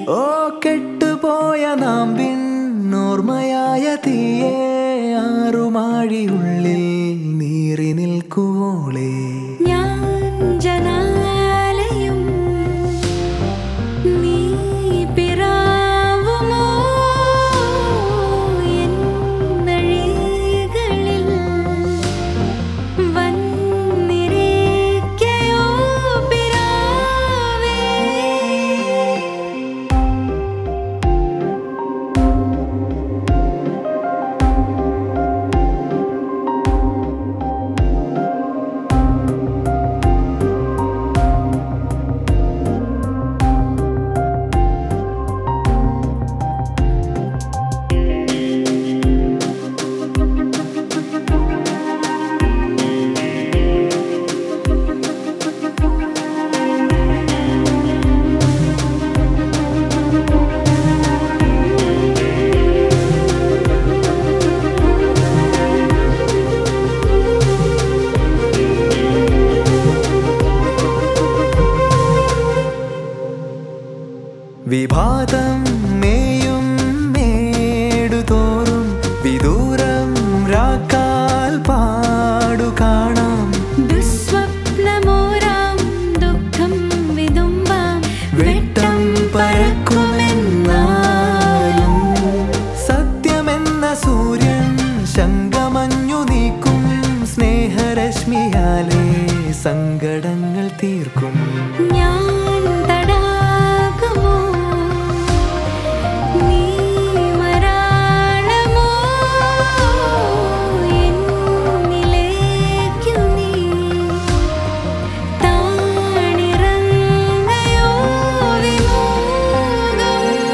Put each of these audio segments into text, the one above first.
ഓ കെട്ടുപോയ നാമ്പിൻ ഓർമ്മയായ തീയെ ആറുമാഴിയുള്ളിൽ നീറി നിൽക്കുവോളേ ഞാൻ ജനാലയും നീ പിറാവുമോ എൻ നഴികളിൽ വന്നിരിക്കയോ പിറാവേ വിഭാതം മേയും മേടുതോറും വിദൂരം രാക്കാൽ പാടു കാണാം ദുസ്വപ്നമോരാം ദുഃഖം വിതുമ്പാം വെട്ടം പരക്കുമെന്നാലും സത്യമെന്ന സൂര്യൻ ശങ്കമഞ്ഞു നീക്കും സ്നേഹരശ്മിയാലേ സങ്കടങ്ങൾ തീർക്കും ഞാൻ തടാകമോ നീ മരാളമോ എന്നിലേക്കു നീ താണിറങ്ങയോ വിമോഹം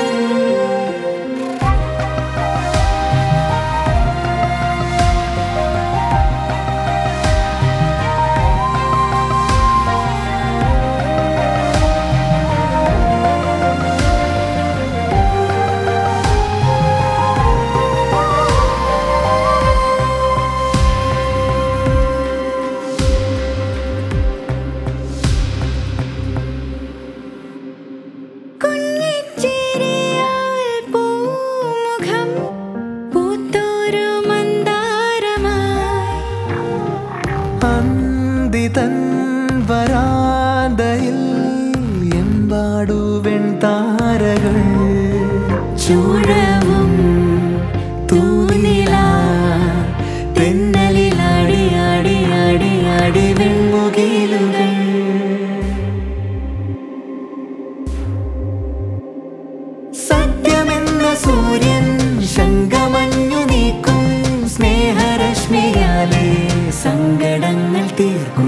കുഞ്ഞിച്ചിരിയാൽ പൂമുഖം പൂത്തോരു മന്ദാരമായി അന്തിതൻ വരാന്തയിൽ എമ്പാടുവെൺ താരകൾ ചൂഴവും തൂനില തെന്നലിലാടി ആടി ആടി ആടി വെൺമുകിലുകൾ സത്യമെന്ന സൂര്യൻ ശങ്കമഞ്ഞു നീക്കും സ്നേഹരശ്മിയാലേ സങ്കടങ്ങൾ തീർക്കും